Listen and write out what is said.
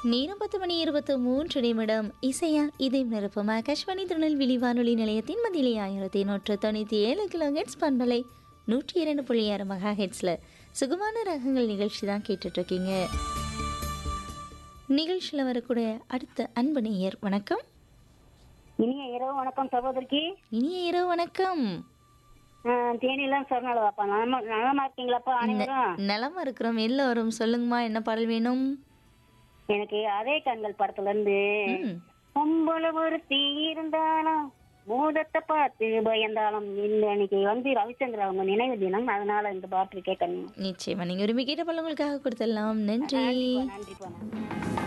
நேரம் பத்து மணி இருபத்து மூன்று நிமிடம் இசையா இதயம் நிரப்பும் ஆகாஷ்வாணி திருநெல்வேலி வானொலி நிலையத்தின் மதிலை ஆயிரத்தி நூற்று தொண்ணூற்றி ஏழு கிலோ ஹெட்ஸ் பண்பலை நூற்றி இரண்டு புள்ளி ஆறு மெகா ஹெட்ஸில் சுகமான ரகங்கள் நிகழ்ச்சி தான் கேட்டுட்ருக்கீங்க நிகழ்ச்சியில் வரக்கூடிய அடுத்த அன்பு நேயர் வணக்கம் இனிய இரவு வணக்கம் சகோதரிக்கு இனிய இரவு வணக்கம் தேனிலாம் சொன்னாலவாப்பா நலமா நலமா இருக்கீங்களாப்பா அனைவரும் நலமா இருக்கிறோம் எல்லோரும் சொல்லுங்கம்மா என்ன பாடல் வேணும் எனக்கு அதே கண்கள் படத்துல இருந்து ம் பொம்பளை ஒருத்தி இருந்தாலும் பூதத்தை பார்த்து பயந்தாலும் இந்த இன்னைக்கு வந்து ரவிச்சந்திரன் அவங்க நினைவு தினம் அதனால இந்த பாட்டு கேட்கணும் நிச்சயமா நீங்கள் விரும்பி கேட்ட பல உங்களுக்காக கொடுத்துடலாம் நன்றி நன்றிப்பா நன்றி